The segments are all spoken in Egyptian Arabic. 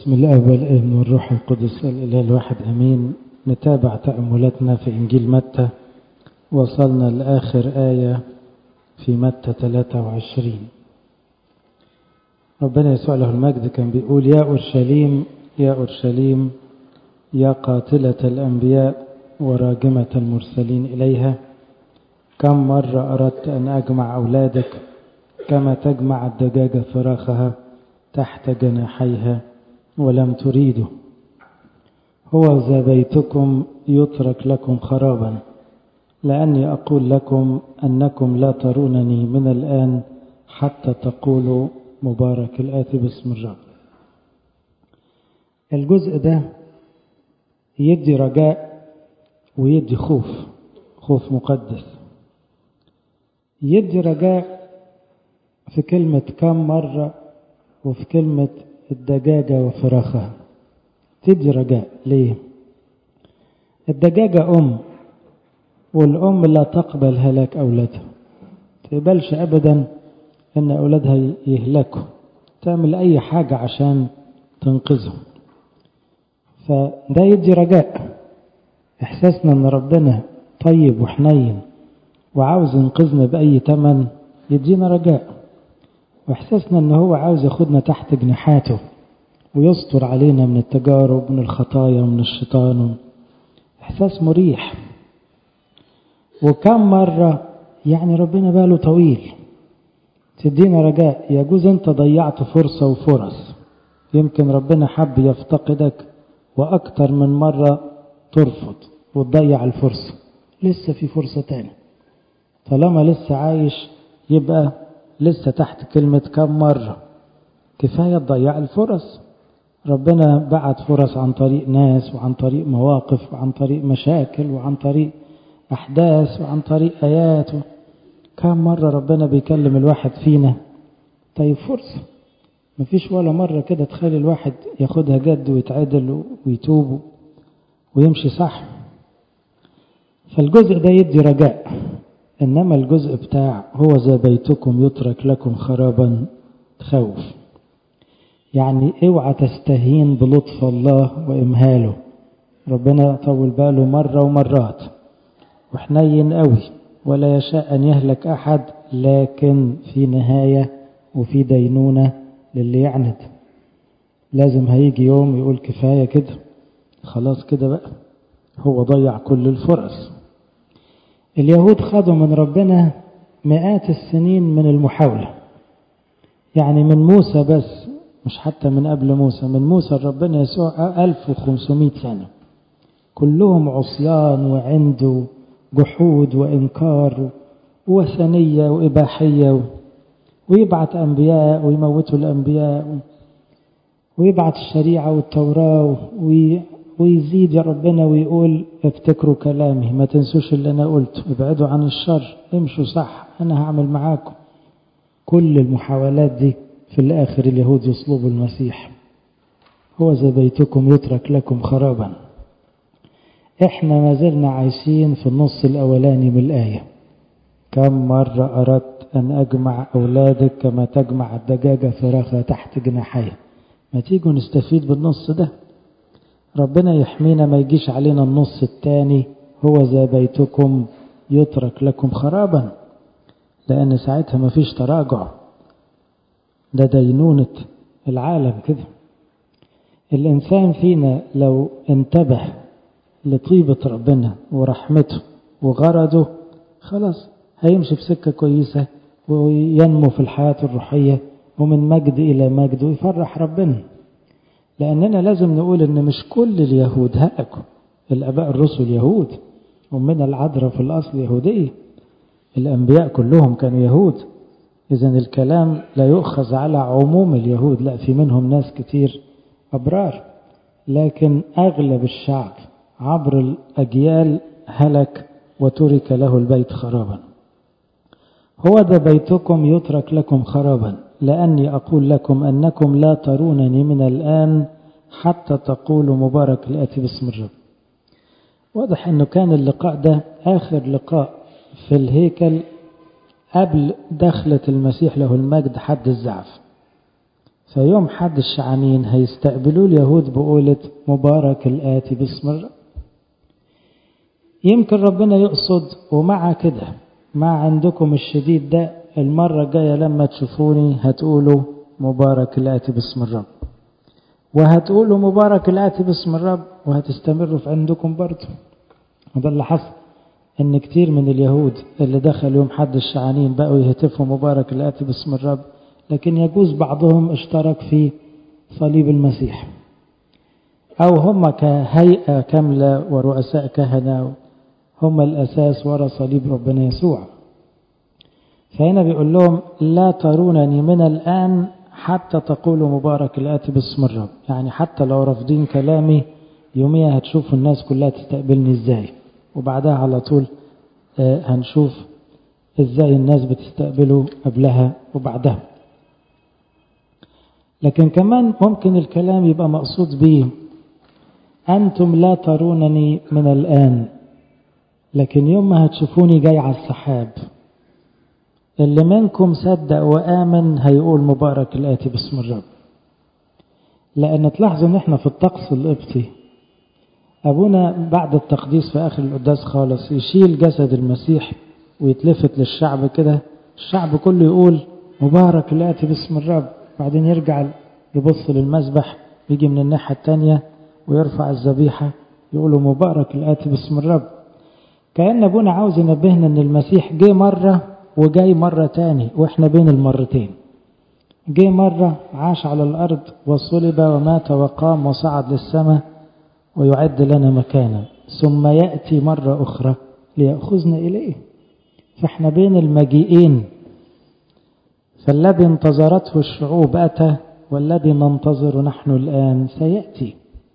بسم الله والابن والروح القدس الإله الواحد أمين نتابع تأملاتنا في إنجيل متى وصلنا لآخر آية في متى 23 ربنا يسوع له المجد كان بيقول يا أورشليم يا أورشليم يا قاتلة الأنبياء وراجمة المرسلين إليها كم مرة أردت أن أجمع أولادك كما تجمع الدجاجة فراخها تحت جناحيها ولم تريدوا هو ذا بيتكم يترك لكم خرابا لأني أقول لكم أنكم لا ترونني من الآن حتى تقولوا مبارك الآتي باسم الرب الجزء ده يدي رجاء ويدي خوف خوف مقدس يدي رجاء في كلمة كم مرة وفي كلمة الدجاجة وفراخها تدي رجاء ليه الدجاجة أم والأم لا تقبل هلاك أولادها تقبلش أبدا أن أولادها يهلكوا تعمل أي حاجة عشان تنقذهم فده يدي رجاء إحساسنا أن ربنا طيب وحنين وعاوز ينقذنا بأي تمن يدينا رجاء واحساسنا ان هو عاوز ياخدنا تحت جناحاته ويستر علينا من التجارب ومن الخطايا ومن الشيطان احساس مريح وكم مرة يعني ربنا باله طويل تدينا رجاء يجوز انت ضيعت فرصة وفرص يمكن ربنا حب يفتقدك واكتر من مرة ترفض وتضيع الفرصة لسه في فرصة تاني طالما لسه عايش يبقى لسه تحت كلمة كم مرة كفاية تضيع الفرص ربنا بعت فرص عن طريق ناس وعن طريق مواقف وعن طريق مشاكل وعن طريق أحداث وعن طريق آيات كم مرة ربنا بيكلم الواحد فينا طيب فرصة مفيش ولا مرة كده تخلي الواحد ياخدها جد ويتعدل ويتوب ويمشي صح فالجزء ده يدي رجاء إنما الجزء بتاع هو ذا بيتكم يترك لكم خرابا تخوف يعني اوعى تستهين بلطف الله وإمهاله ربنا طول باله مرة ومرات وحنين قوي ولا يشاء أن يهلك أحد لكن في نهاية وفي دينونة للي يعند لازم هيجي يوم يقول كفاية كده خلاص كده بقى هو ضيع كل الفرص اليهود خدوا من ربنا مئات السنين من المحاولة يعني من موسى بس مش حتى من قبل موسى من موسى ربنا يسوع 1500 سنة كلهم عصيان وعند جحود وإنكار وثنية وإباحية ويبعت أنبياء ويموتوا الأنبياء ويبعت الشريعة والتوراة ويزيد يا ربنا ويقول افتكروا كلامي ما تنسوش اللي انا قلته ابعدوا عن الشر امشوا صح انا هعمل معاكم كل المحاولات دي في الاخر اليهود يصلبوا المسيح هو ذا بيتكم يترك لكم خرابا احنا ما زلنا عايشين في النص الاولاني من الايه كم مرة أردت أن أجمع أولادك كما تجمع الدجاجة فراخها تحت جناحيها ما تيجوا نستفيد بالنص ده ربنا يحمينا ما يجيش علينا النص الثاني هو ذا بيتكم يترك لكم خرابا لأن ساعتها ما فيش تراجع ده دينونة العالم كده الإنسان فينا لو انتبه لطيبة ربنا ورحمته وغرضه خلاص هيمشي في سكة كويسة وينمو في الحياة الروحية ومن مجد إلى مجد ويفرح ربنا لأننا لازم نقول إن مش كل اليهود هلكوا الآباء الرسل يهود ومن العذراء في الأصل يهودية الأنبياء كلهم كانوا يهود إذا الكلام لا يؤخذ على عموم اليهود لا في منهم ناس كتير أبرار لكن أغلب الشعب عبر الأجيال هلك وترك له البيت خرابا هو ذا بيتكم يترك لكم خرابا لأني أقول لكم أنكم لا ترونني من الآن حتى تقولوا مبارك الآتي باسم الرب واضح أنه كان اللقاء ده آخر لقاء في الهيكل قبل دخلة المسيح له المجد حد الزعف فيوم حد الشعانين هيستقبلوا اليهود بقولة مبارك الآتي باسم الرب يمكن ربنا يقصد ومع كده مع عندكم الشديد ده المرة الجاية لما تشوفوني هتقولوا مبارك الآتي باسم الرب وهتقولوا مبارك الآتي باسم الرب وهتستمروا في عندكم برضه وده اللي حصل ان كتير من اليهود اللي دخلوا يوم حد الشعانين بقوا يهتفوا مبارك الآتي باسم الرب لكن يجوز بعضهم اشترك في صليب المسيح أو هم كهيئة كاملة ورؤساء كهنة هم الأساس وراء صليب ربنا يسوع فهنا بيقول لهم لا ترونني من الآن حتى تقولوا مبارك الآتي باسم الرب يعني حتى لو رافضين كلامي يوميا هتشوفوا الناس كلها تستقبلني ازاي وبعدها على طول هنشوف ازاي الناس بتستقبله قبلها وبعدها لكن كمان ممكن الكلام يبقى مقصود به أنتم لا ترونني من الآن لكن يوم ما هتشوفوني جاي على السحاب اللي منكم صدق وآمن هيقول مبارك الآتي باسم الرب لأن تلاحظوا إن إحنا في الطقس القبطي أبونا بعد التقديس في آخر القداس خالص يشيل جسد المسيح ويتلفت للشعب كده الشعب كله يقول مبارك الآتي باسم الرب بعدين يرجع يبص للمذبح يجي من الناحية التانية ويرفع الذبيحة يقولوا مبارك الآتي باسم الرب كأن أبونا عاوز ينبهنا إن المسيح جه مرة وجاي مرة تاني وإحنا بين المرتين جه مرة عاش على الأرض وصلب ومات وقام وصعد للسماء ويعد لنا مكانا ثم يأتي مرة أخرى ليأخذنا إليه فإحنا بين المجيئين فالذي انتظرته الشعوب أتى والذي ننتظر نحن الآن سيأتي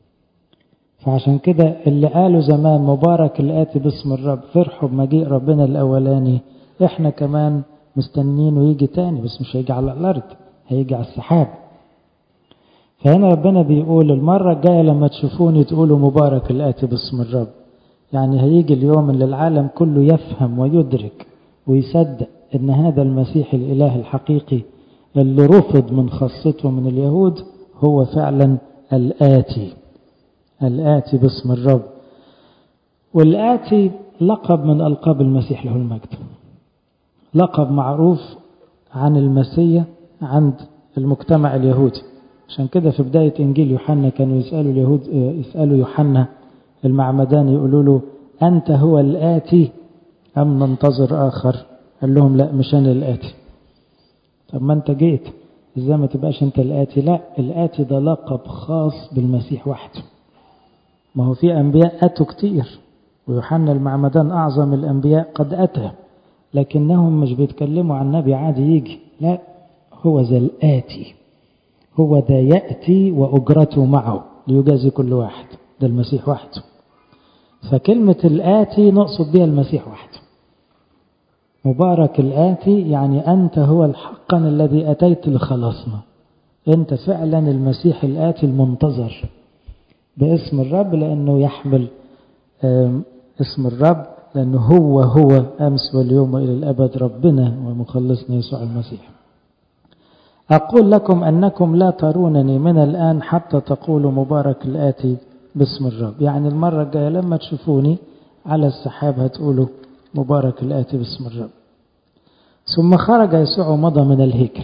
فعشان كده اللي قالوا زمان مبارك الآتي باسم الرب فرحوا بمجيء ربنا الأولاني احنا كمان مستنينه يجي تاني بس مش هيجي على الأرض هيجي على السحاب فهنا ربنا بيقول المرة الجاية لما تشوفوني تقولوا مبارك الآتي باسم الرب يعني هيجي اليوم اللي العالم كله يفهم ويدرك ويصدق ان هذا المسيح الاله الحقيقي اللي رفض من خاصته من اليهود هو فعلا الآتي الآتي باسم الرب والآتي لقب من ألقاب المسيح له المجد لقب معروف عن المسيح عند المجتمع اليهودي عشان كده في بداية إنجيل يوحنا كانوا يسألوا اليهود يسألوا يوحنا المعمدان يقولوا له أنت هو الآتي أم ننتظر آخر قال لهم لا مش أنا الآتي طب ما أنت جيت إزاي ما تبقاش أنت الآتي لا الآتي ده لقب خاص بالمسيح وحده ما هو في أنبياء أتوا كتير ويوحنا المعمدان أعظم الأنبياء قد أتى لكنهم مش بيتكلموا عن نبي عادي يجي لا هو ذا الآتي هو ذا يأتي وأجرته معه ليجازي كل واحد ده المسيح وحده فكلمة الآتي نقصد بها المسيح وحده مبارك الآتي يعني أنت هو الحقا الذي أتيت لخلاصنا أنت فعلا المسيح الآتي المنتظر باسم الرب لأنه يحمل اسم الرب لأنه هو هو أمس واليوم وإلى الأبد ربنا ومخلصنا يسوع المسيح أقول لكم أنكم لا ترونني من الآن حتى تقولوا مبارك الآتي باسم الرب يعني المرة الجاية لما تشوفوني على السحاب هتقولوا مبارك الآتي باسم الرب ثم خرج يسوع ومضى من الهيكل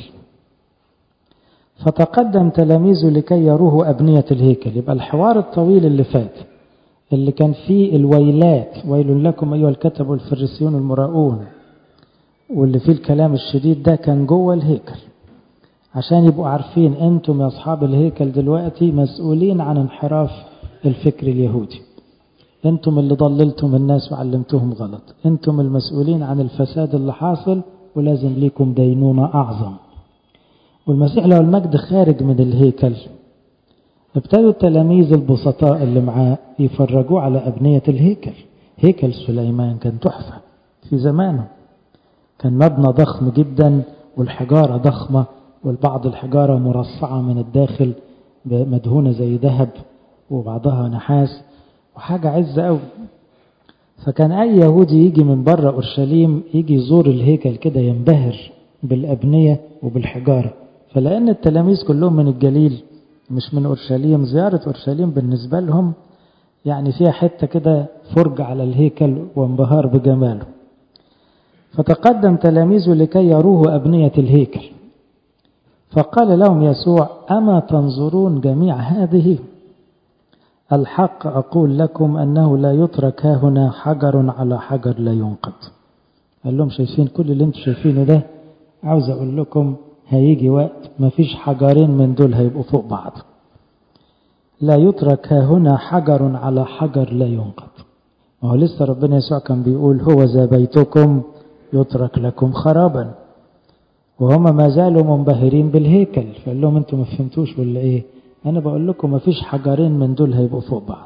فتقدم تلاميذه لكي يروه أبنية الهيكل يبقى الحوار الطويل اللي فات اللي كان فيه الويلات ويل لكم أيها الكتب والفريسيون المراؤون واللي فيه الكلام الشديد ده كان جوه الهيكل عشان يبقوا عارفين انتم يا اصحاب الهيكل دلوقتي مسؤولين عن انحراف الفكر اليهودي انتم اللي ضللتم الناس وعلمتهم غلط انتم المسؤولين عن الفساد اللي حاصل ولازم ليكم دينونة أعظم والمسيح له المجد خارج من الهيكل ابتدوا التلاميذ البسطاء اللي معاه يفرجوه على أبنية الهيكل هيكل سليمان كان تحفة في زمانه كان مبنى ضخم جدا والحجارة ضخمة والبعض الحجارة مرصعة من الداخل مدهونة زي ذهب وبعضها نحاس وحاجة عزة قوي فكان أي يهودي يجي من بره أورشليم يجي يزور الهيكل كده ينبهر بالأبنية وبالحجارة فلأن التلاميذ كلهم من الجليل مش من أورشليم زيارة أورشليم بالنسبة لهم يعني فيها حتة كده فرج على الهيكل وانبهار بجماله فتقدم تلاميذه لكي يروه أبنية الهيكل فقال لهم يسوع أما تنظرون جميع هذه الحق أقول لكم أنه لا يترك ها هنا حجر على حجر لا ينقض قال لهم شايفين كل اللي انتم شايفينه ده عاوز أقول لكم هيجي وقت مفيش حجرين من دول هيبقوا فوق بعض لا يترك ها هنا حجر على حجر لا ينقض ما هو لسه ربنا يسوع كان بيقول هو ذا بيتكم يترك لكم خرابا وهم ما زالوا منبهرين بالهيكل فقال لهم انتم ما فهمتوش ولا ايه انا بقول لكم ما فيش حجرين من دول هيبقوا فوق بعض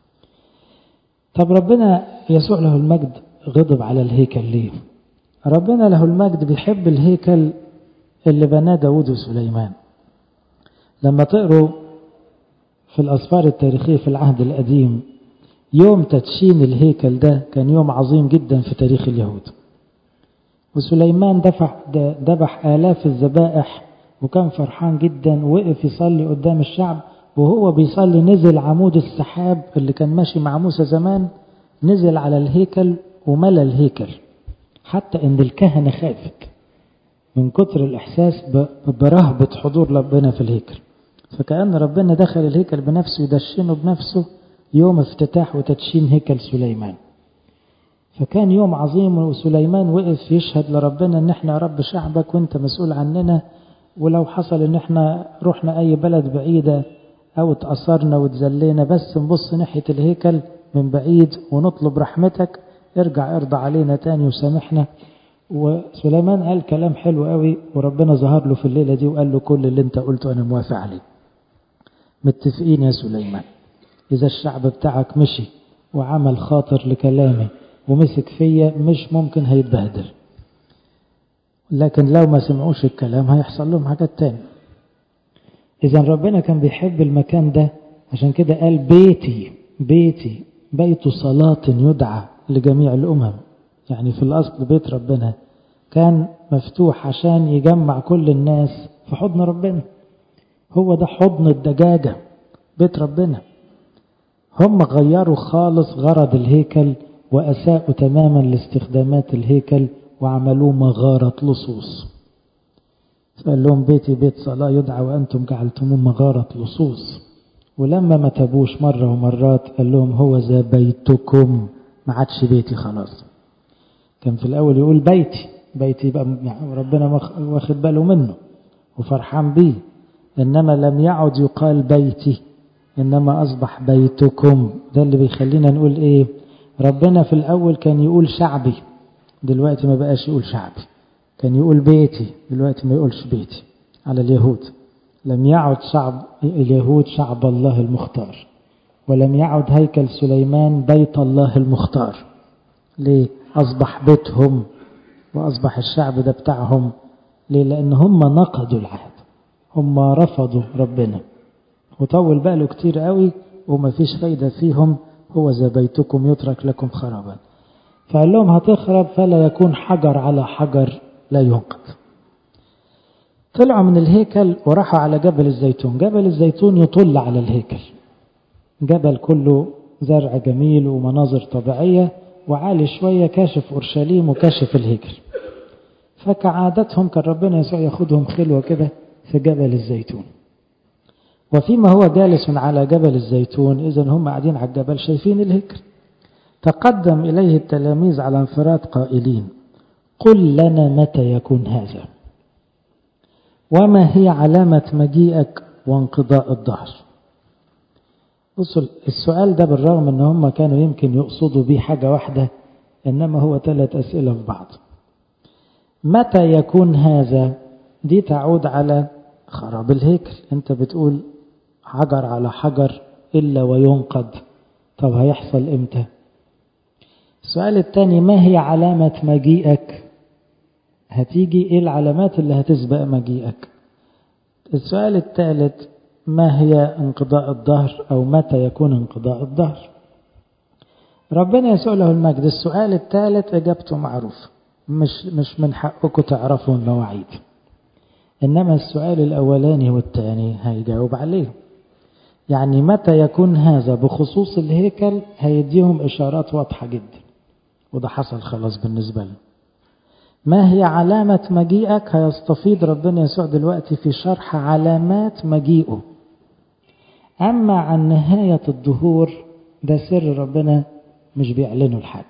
طب ربنا يسوع له المجد غضب على الهيكل ليه ربنا له المجد بيحب الهيكل اللي بناه داود وسليمان لما تقروا في الأسفار التاريخية في العهد القديم يوم تدشين الهيكل ده كان يوم عظيم جدا في تاريخ اليهود وسليمان دفع ذبح آلاف الذبائح وكان فرحان جدا وقف يصلي قدام الشعب وهو بيصلي نزل عمود السحاب اللي كان ماشي مع موسى زمان نزل على الهيكل وملى الهيكل حتى ان الكهنة خافت من كتر الإحساس برهبة حضور ربنا في الهيكل فكأن ربنا دخل الهيكل بنفسه يدشنه بنفسه يوم افتتاح وتدشين هيكل سليمان فكان يوم عظيم وسليمان وقف يشهد لربنا ان احنا رب شعبك وانت مسؤول عننا ولو حصل ان احنا رحنا اي بلد بعيدة او اتأثرنا وتزلينا بس نبص ناحية الهيكل من بعيد ونطلب رحمتك ارجع ارضى علينا تاني وسامحنا وسليمان قال كلام حلو قوي وربنا ظهر له في الليلة دي وقال له كل اللي انت قلته انا موافق عليه متفقين يا سليمان اذا الشعب بتاعك مشي وعمل خاطر لكلامي ومسك فيا مش ممكن هيتبهدل لكن لو ما سمعوش الكلام هيحصل لهم حاجات تاني اذا ربنا كان بيحب المكان ده عشان كده قال بيتي بيتي بيت صلاة يدعى لجميع الأمم يعني في الأصل بيت ربنا كان مفتوح عشان يجمع كل الناس في حضن ربنا هو ده حضن الدجاجة بيت ربنا هم غيروا خالص غرض الهيكل وأساءوا تماما لاستخدامات الهيكل وعملوه مغارة لصوص فقال لهم بيتي بيت صلاة يدعى وأنتم جعلتموه مغارة لصوص ولما ما تابوش مرة ومرات قال لهم هو ذا بيتكم ما عادش بيتي خلاص كان في الأول يقول بيتي بيتي يبقى ربنا واخد باله منه وفرحان بيه إنما لم يعد يقال بيتي إنما أصبح بيتكم ده اللي بيخلينا نقول إيه ربنا في الأول كان يقول شعبي دلوقتي ما بقاش يقول شعبي كان يقول بيتي دلوقتي ما يقولش بيتي على اليهود لم يعد شعب اليهود شعب الله المختار ولم يعد هيكل سليمان بيت الله المختار ليه أصبح بيتهم وأصبح الشعب ده بتاعهم ليه لأن هم نقضوا العهد هم رفضوا ربنا وطول باله كتير قوي وما فيش فايدة فيهم هو ذا بيتكم يترك لكم خرابا فقال لهم هتخرب فلا يكون حجر على حجر لا ينقض طلعوا من الهيكل وراحوا على جبل الزيتون جبل الزيتون يطل على الهيكل جبل كله زرع جميل ومناظر طبيعية وعالي شوية كاشف أورشليم وكاشف الهيكل فكعادتهم كان ربنا يسوع ياخدهم خلوة كده في جبل الزيتون وفيما هو جالس على جبل الزيتون إذا هم قاعدين على الجبل شايفين الهيكل تقدم إليه التلاميذ على انفراد قائلين قل لنا متى يكون هذا وما هي علامة مجيئك وانقضاء الظهر بصوا السؤال ده بالرغم ان هم كانوا يمكن يقصدوا بيه حاجة واحدة انما هو ثلاث اسئلة في بعض متى يكون هذا دي تعود على خراب الهيكل انت بتقول حجر على حجر الا وينقض طب هيحصل امتى السؤال الثاني ما هي علامة مجيئك هتيجي ايه العلامات اللي هتسبق مجيئك السؤال الثالث ما هي انقضاء الظهر او متى يكون انقضاء الظهر ربنا يسوع له المجد السؤال الثالث اجابته معروفه مش مش من حقكم تعرفوا المواعيد إنما السؤال الأولاني والثاني هيجاوب عليه يعني متى يكون هذا بخصوص الهيكل هيديهم إشارات واضحة جدا وده حصل خلاص بالنسبة له ما هي علامة مجيئك هيستفيض ربنا يسوع دلوقتي في شرح علامات مجيئه أما عن نهاية الظهور ده سر ربنا مش بيعلنه لحد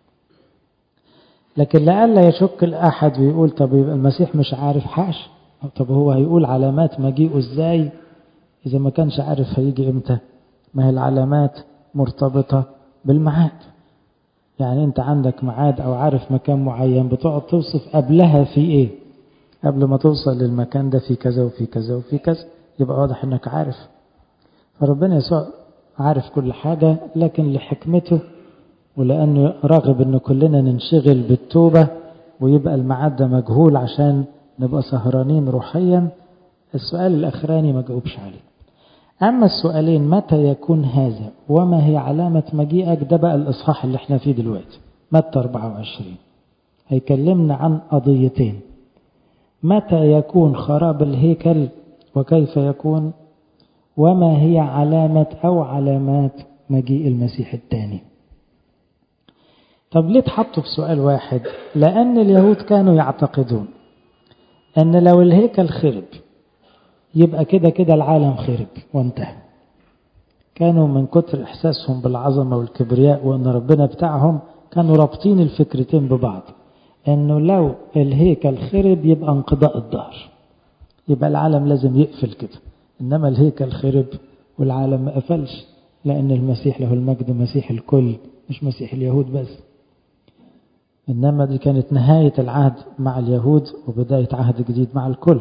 لكن لألا يشك الأحد ويقول طب يبقى المسيح مش عارف حاش طب هو هيقول علامات مجيئه ازاي إذا ما كانش عارف هيجي إمتى ما هي العلامات مرتبطة بالميعاد يعني أنت عندك ميعاد أو عارف مكان معين بتقعد توصف قبلها في إيه قبل ما توصل للمكان ده في كذا وفي كذا وفي كذا يبقى واضح إنك عارف فربنا يسوع عارف كل حاجة لكن لحكمته ولأنه راغب إن كلنا ننشغل بالتوبة ويبقى الميعاد ده مجهول عشان نبقى سهرانين روحيا السؤال الأخراني ما جاوبش عليه أما السؤالين متى يكون هذا وما هي علامة مجيئك ده بقى الإصحاح اللي احنا فيه دلوقتي متى 24 هيكلمنا عن قضيتين متى يكون خراب الهيكل وكيف يكون وما هي علامة أو علامات مجيء المسيح الثاني طب ليه تحطوا في سؤال واحد لأن اليهود كانوا يعتقدون أن لو الهيكل خرب يبقى كده كده العالم خرب وانتهى كانوا من كتر إحساسهم بالعظمة والكبرياء وأن ربنا بتاعهم كانوا رابطين الفكرتين ببعض أنه لو الهيكل خرب يبقى انقضاء الظهر يبقى العالم لازم يقفل كده إنما الهيكل خرب والعالم ما قفلش لأن المسيح له المجد مسيح الكل مش مسيح اليهود بس إنما دي كانت نهاية العهد مع اليهود وبداية عهد جديد مع الكل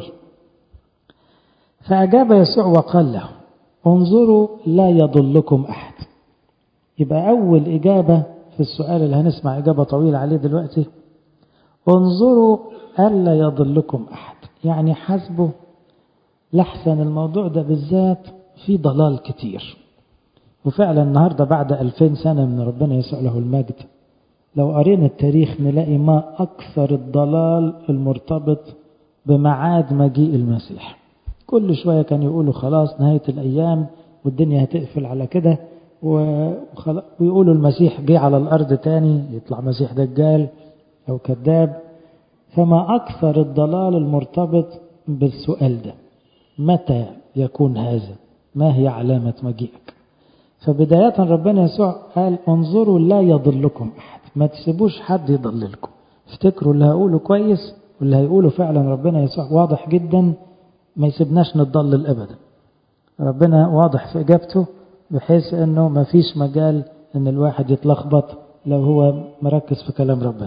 فأجاب يسوع وقال له انظروا لا يضلكم أحد يبقى أول إجابة في السؤال اللي هنسمع إجابة طويلة عليه دلوقتي انظروا ألا يضلكم أحد يعني حسبوا لحسن الموضوع ده بالذات في ضلال كتير وفعلا النهاردة بعد ألفين سنة من ربنا يسوع له المجد لو قرينا التاريخ نلاقي ما أكثر الضلال المرتبط بمعاد مجيء المسيح كل شوية كان يقولوا خلاص نهاية الأيام والدنيا هتقفل على كده ويقولوا المسيح جه على الأرض تاني يطلع مسيح دجال أو كذاب فما أكثر الضلال المرتبط بالسؤال ده متى يكون هذا ما هي علامة مجيئك فبداية ربنا يسوع قال انظروا لا يضلكم أحد ما تسيبوش حد يضللكم افتكروا اللي هقوله كويس واللي هيقوله فعلا ربنا يسوع واضح جدا ما يسيبناش نضلل ابدا ربنا واضح في اجابته بحيث انه ما فيش مجال ان الواحد يتلخبط لو هو مركز في كلام ربنا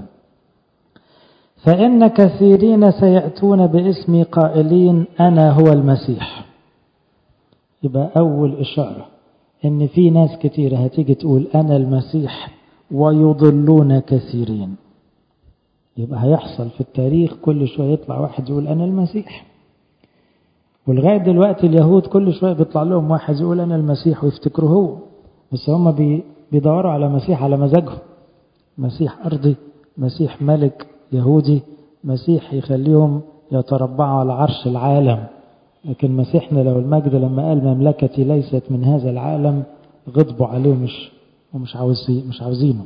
فإن كثيرين سيأتون باسمي قائلين أنا هو المسيح يبقى أول إشارة إن في ناس كتيرة هتيجي تقول أنا المسيح ويضلون كثيرين يبقى هيحصل في التاريخ كل شوية يطلع واحد يقول أنا المسيح ولغاية دلوقتي اليهود كل شوية بيطلع لهم واحد يقول أنا المسيح ويفتكروا هو بس هم بيدوروا على مسيح على مزاجهم مسيح أرضي مسيح ملك يهودي مسيح يخليهم يتربعوا على عرش العالم لكن مسيحنا لو المجد لما قال مملكتي ليست من هذا العالم غضبوا عليه مش ومش عاوزين مش عاوزينه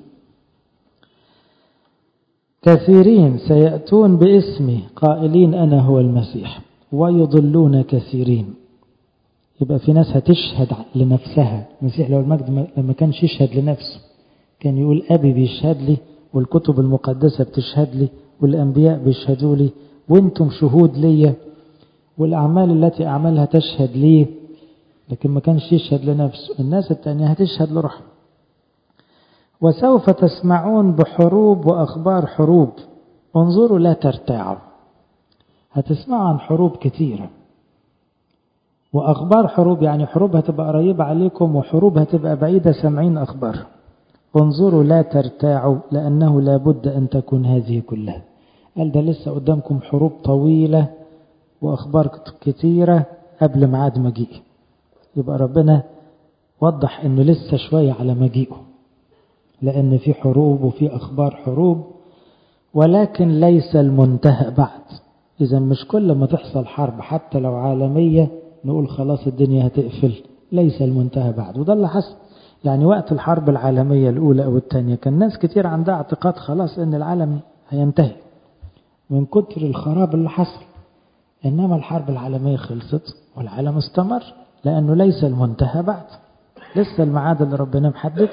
كثيرين سيأتون باسمي قائلين أنا هو المسيح ويضلون كثيرين يبقى في ناس هتشهد لنفسها المسيح لو المجد لما كانش يشهد لنفسه كان يقول أبي بيشهد لي والكتب المقدسة بتشهد لي والأنبياء بيشهدوا لي وانتم شهود ليا والأعمال التي أعملها تشهد لي لكن ما كانش يشهد لنفسه الناس التانية هتشهد لروحها وسوف تسمعون بحروب وأخبار حروب انظروا لا ترتاعوا هتسمعوا عن حروب كتيرة وأخبار حروب يعني حروب هتبقى قريبة عليكم وحروب هتبقى بعيدة سامعين أخبار انظروا لا ترتاعوا لأنه لا بد أن تكون هذه كلها قال ده لسه قدامكم حروب طويلة وأخبار كتيرة قبل ميعاد مجيئه يبقى ربنا وضح أنه لسه شوية على مجيئه لأن في حروب وفي أخبار حروب ولكن ليس المنتهى بعد إذا مش كل ما تحصل حرب حتى لو عالمية نقول خلاص الدنيا هتقفل ليس المنتهى بعد وده اللي حصل يعني وقت الحرب العالمية الأولى أو الثانية كان ناس كتير عندها اعتقاد خلاص إن العالم هينتهي من كتر الخراب اللي حصل إنما الحرب العالمية خلصت والعالم استمر لأنه ليس المنتهى بعد لسه الميعاد اللي ربنا محدده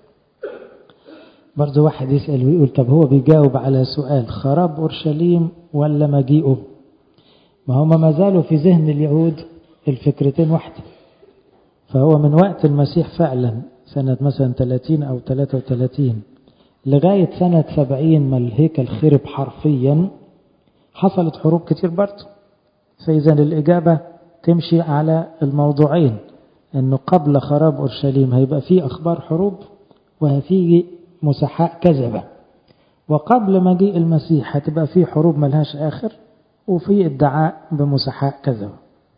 برضه واحد يسأل ويقول طب هو بيجاوب على سؤال خراب أورشليم ولا مجيئه ما هم ما زالوا في ذهن اليهود الفكرتين واحدة فهو من وقت المسيح فعلا سنة مثلا 30 أو 33 لغاية سنة 70 ما الهيكل خرب حرفيا حصلت حروب كتير برضه فإذا الإجابة تمشي على الموضوعين أنه قبل خراب أورشليم هيبقى فيه أخبار حروب وهتيجي مسحاء كذبة وقبل مجيء المسيح هتبقى فيه حروب ملهاش آخر وفي ادعاء بمسحاء كذبة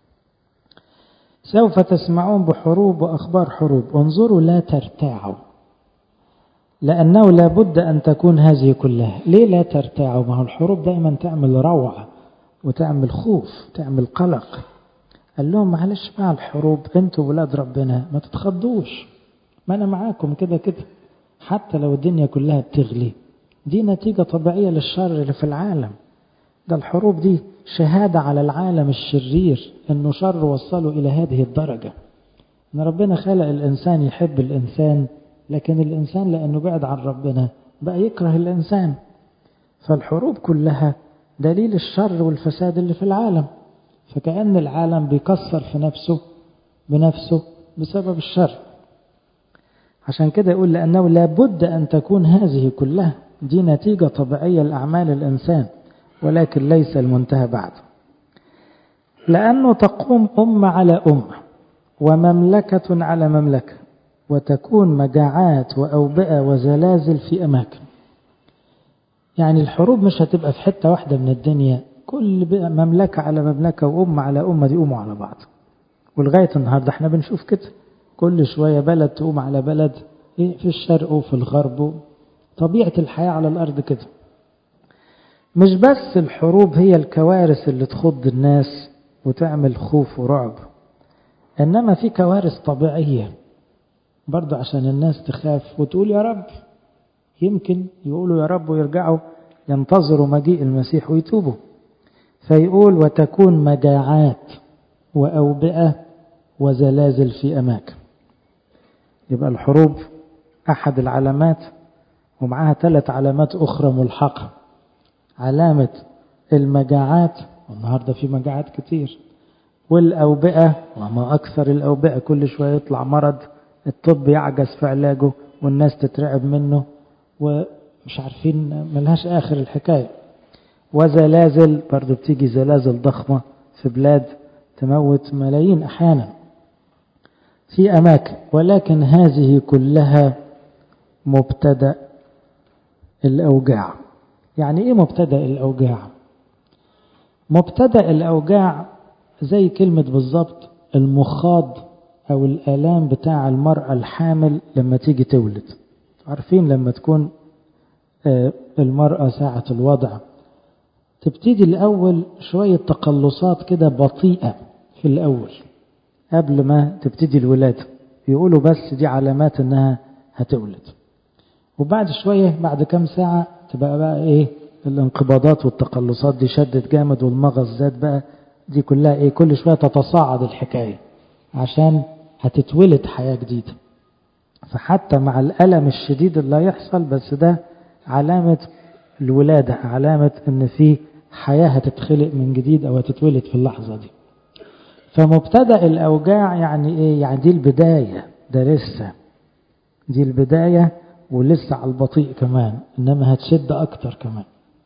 سوف تسمعون بحروب وأخبار حروب انظروا لا ترتاعوا لأنه لابد أن تكون هذه كلها ليه لا ترتاعوا ما هو الحروب دائما تعمل روعة وتعمل خوف تعمل قلق قال لهم معلش مع الحروب انتوا ولاد ربنا ما تتخضوش ما انا معاكم كده كده حتى لو الدنيا كلها بتغلي دي نتيجة طبيعية للشر اللي في العالم ده الحروب دي شهادة على العالم الشرير انه شر وصله الى هذه الدرجة ان ربنا خلق الانسان يحب الانسان لكن الانسان لانه بعد عن ربنا بقى يكره الانسان فالحروب كلها دليل الشر والفساد اللي في العالم فكأن العالم بيكسر في نفسه بنفسه بسبب الشر عشان كده يقول لأنه لابد أن تكون هذه كلها دي نتيجة طبيعية لأعمال الإنسان ولكن ليس المنتهى بعد لأنه تقوم أمة على أمة ومملكة على مملكة وتكون مجاعات وأوبئة وزلازل في أماكن يعني الحروب مش هتبقى في حتة واحدة من الدنيا كل مملكة على مملكة وأمة على أمة دي يقوموا على بعض ولغاية النهاردة احنا بنشوف كده كل شوية بلد تقوم على بلد في الشرق وفي الغرب طبيعة الحياة على الأرض كده مش بس الحروب هي الكوارث اللي تخض الناس وتعمل خوف ورعب إنما في كوارث طبيعية برضه عشان الناس تخاف وتقول يا رب يمكن يقولوا يا رب ويرجعوا ينتظروا مجيء المسيح ويتوبوا فيقول وتكون مجاعات وأوبئة وزلازل في أماكن يبقى الحروب أحد العلامات ومعها ثلاث علامات أخرى ملحقة علامة المجاعات والنهاردة في مجاعات كتير والأوبئة وما أكثر الأوبئة كل شوية يطلع مرض الطب يعجز في علاجه والناس تترعب منه ومش عارفين ملهاش آخر الحكاية وزلازل برضو بتيجي زلازل ضخمة في بلاد تموت ملايين أحيانا في أماكن ولكن هذه كلها مبتدأ الأوجاع يعني إيه مبتدأ الأوجاع مبتدأ الأوجاع زي كلمة بالظبط المخاض أو الآلام بتاع المرأة الحامل لما تيجي تولد عارفين لما تكون المرأة ساعة الوضع تبتدي الأول شوية تقلصات كده بطيئة في الأول قبل ما تبتدي الولادة يقولوا بس دي علامات انها هتولد وبعد شوية بعد كم ساعة تبقى بقى ايه الانقباضات والتقلصات دي شدت جامد والمغص زاد بقى دي كلها ايه كل شوية تتصاعد الحكاية عشان هتتولد حياة جديدة فحتى مع الألم الشديد اللي هيحصل بس ده علامة الولادة علامة ان في حياة هتتخلق من جديد او هتتولد في اللحظة دي فمبتدأ الأوجاع يعني إيه؟ يعني دي البداية ده لسه دي البداية ولسه على البطيء كمان إنما هتشد أكتر كمان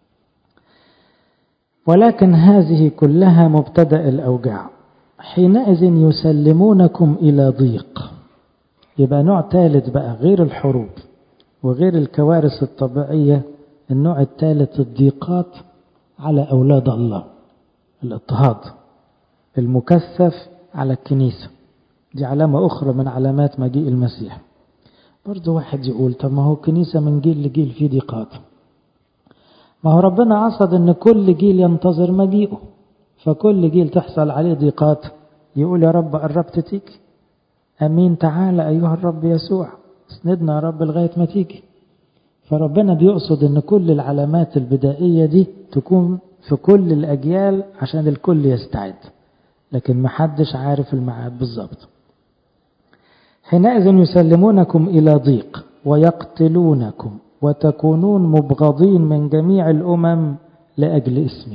ولكن هذه كلها مبتدأ الأوجاع حينئذ يسلمونكم إلى ضيق يبقى نوع ثالث بقى غير الحروب وغير الكوارث الطبيعية النوع الثالث الضيقات على أولاد الله الاضطهاد المكثف على الكنيسة دي علامة أخرى من علامات مجيء المسيح برضو واحد يقول طب ما هو الكنيسة من جيل لجيل في ضيقات ما هو ربنا قصد ان كل جيل ينتظر مجيئه فكل جيل تحصل عليه ضيقات يقول يا رب قربت تيجي امين تعالى ايها الرب يسوع اسندنا يا رب لغايه ما تيجي فربنا بيقصد ان كل العلامات البدائيه دي تكون في كل الاجيال عشان الكل يستعد لكن محدش عارف الميعاد بالظبط حينئذ يسلمونكم الى ضيق ويقتلونكم وتكونون مبغضين من جميع الامم لاجل اسمي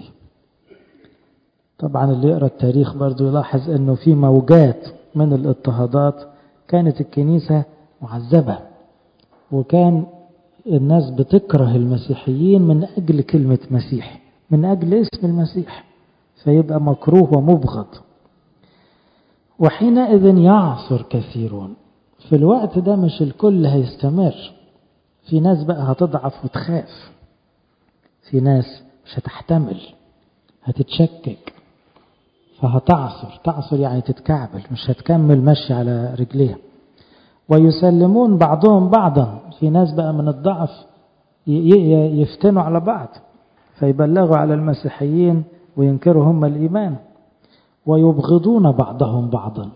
طبعا اللي يقرا التاريخ برضه يلاحظ انه في موجات من الاضطهادات كانت الكنيسه معذبه وكان الناس بتكره المسيحيين من اجل كلمه مسيح من اجل اسم المسيح فيبقى مكروه ومبغض وحينئذ يعصر كثيرون في الوقت ده مش الكل هيستمر في ناس بقى هتضعف وتخاف في ناس مش هتحتمل هتتشكك فهتعصر تعصر يعني تتكعبل مش هتكمل مشي على رجليها ويسلمون بعضهم بعضا في ناس بقى من الضعف يفتنوا على بعض فيبلغوا على المسيحيين وينكروا هم الإيمان ويبغضون بعضهم بعضا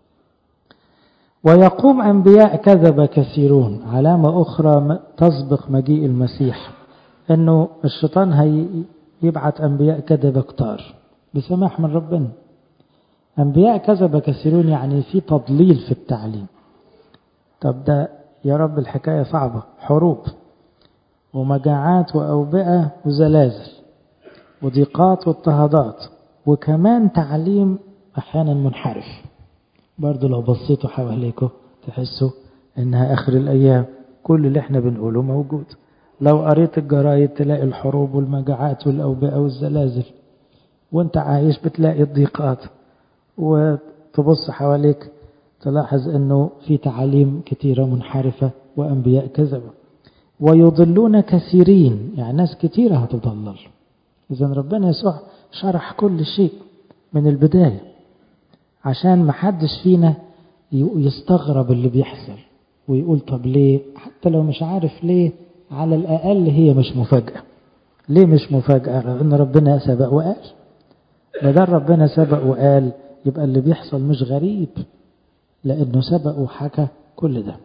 ويقوم أنبياء كذب كثيرون علامة أخرى تسبق مجيء المسيح أنه الشيطان هيبعت أنبياء كذب كتار بسماح من ربنا أنبياء كذب كثيرون يعني في تضليل في التعليم طب ده يا رب الحكاية صعبة حروب ومجاعات وأوبئة وزلازل وضيقات واضطهادات وكمان تعليم أحيانا منحرف برضو لو بصيتوا حواليكم تحسوا إنها آخر الأيام كل اللي احنا بنقوله موجود لو قريت الجرايد تلاقي الحروب والمجاعات والأوبئة والزلازل وانت عايش بتلاقي الضيقات وتبص حواليك تلاحظ انه في تعاليم كثيرة منحرفة وانبياء كذبة ويضلون كثيرين يعني ناس كثيرة هتضلل اذا ربنا يسوع شرح كل شيء من البداية عشان ما حدش فينا يستغرب اللي بيحصل ويقول طب ليه حتى لو مش عارف ليه على الأقل هي مش مفاجأة ليه مش مفاجأة لأن ربنا سبق وقال بدل ربنا سبق وقال يبقى اللي بيحصل مش غريب لأنه سبق وحكى كل ده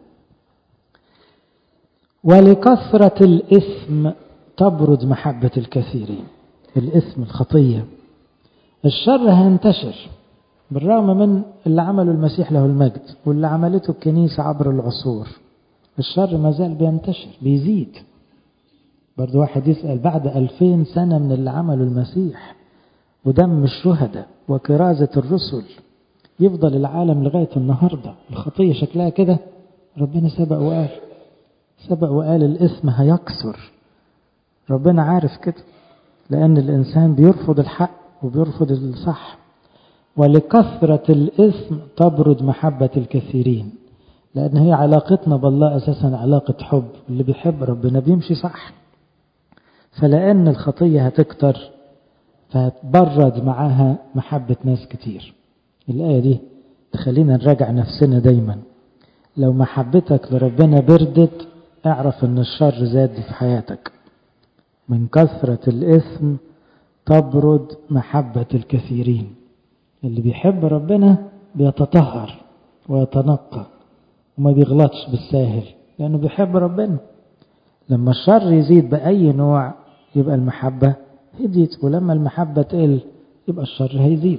ولكثرة الإثم تبرد محبة الكثيرين الإثم الخطية الشر هينتشر بالرغم من اللي عمله المسيح له المجد واللي عملته الكنيسة عبر العصور الشر ما زال بينتشر بيزيد برضو واحد يسأل بعد ألفين سنة من اللي عمله المسيح ودم الشهداء وكرازة الرسل يفضل العالم لغاية النهاردة الخطية شكلها كده ربنا سبق وقال سبق وقال الإثم هيكسر ربنا عارف كده لأن الإنسان بيرفض الحق وبيرفض الصح ولكثرة الإثم تبرد محبة الكثيرين لأن هي علاقتنا بالله أساسا علاقة حب اللي بيحب ربنا بيمشي صح فلأن الخطية هتكتر فهتبرد معاها محبة ناس كتير الآية دي تخلينا نراجع نفسنا دايما لو محبتك لربنا بردت اعرف ان الشر زاد في حياتك من كثرة الإثم تبرد محبة الكثيرين اللي بيحب ربنا بيتطهر ويتنقى وما بيغلطش بالساهل لأنه بيحب ربنا لما الشر يزيد بأي نوع يبقى المحبة هديت ولما المحبة تقل يبقى الشر هيزيد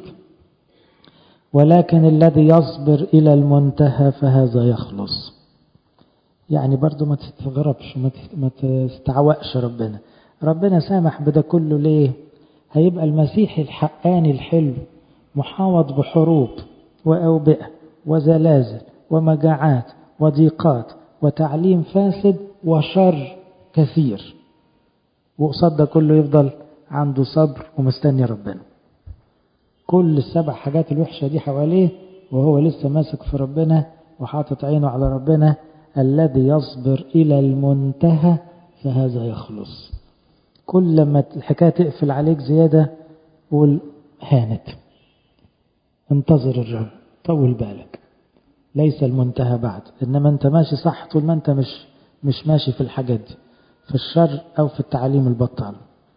ولكن الذي يصبر إلى المنتهى فهذا يخلص يعني برضو ما تستغربش ما تستعوقش ربنا ربنا سامح بده كله ليه هيبقى المسيح الحقاني الحلو محاوط بحروب وأوبئة وزلازل ومجاعات وضيقات وتعليم فاسد وشر كثير وقصاد ده كله يفضل عنده صبر ومستني ربنا كل السبع حاجات الوحشة دي حواليه وهو لسه ماسك في ربنا وحاطط عينه على ربنا الذي يصبر إلى المنتهى فهذا يخلص كل لما الحكاية تقفل عليك زيادة قول هانت انتظر الرب طول بالك ليس المنتهى بعد إنما أنت ماشي صح طول ما أنت مش مش ماشي في الحاجات دي في الشر أو في التعليم البطال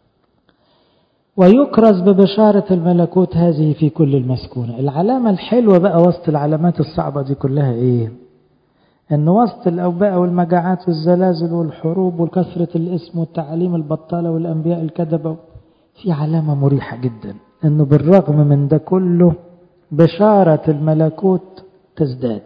ويكرز ببشارة الملكوت هذه في كل المسكونة العلامة الحلوة بقى وسط العلامات الصعبة دي كلها ايه ان وسط الاوبئة والمجاعات والزلازل والحروب وكثرة الاسم والتعاليم البطالة والانبياء الكذبة في علامة مريحة جدا انه بالرغم من ده كله بشارة الملكوت تزداد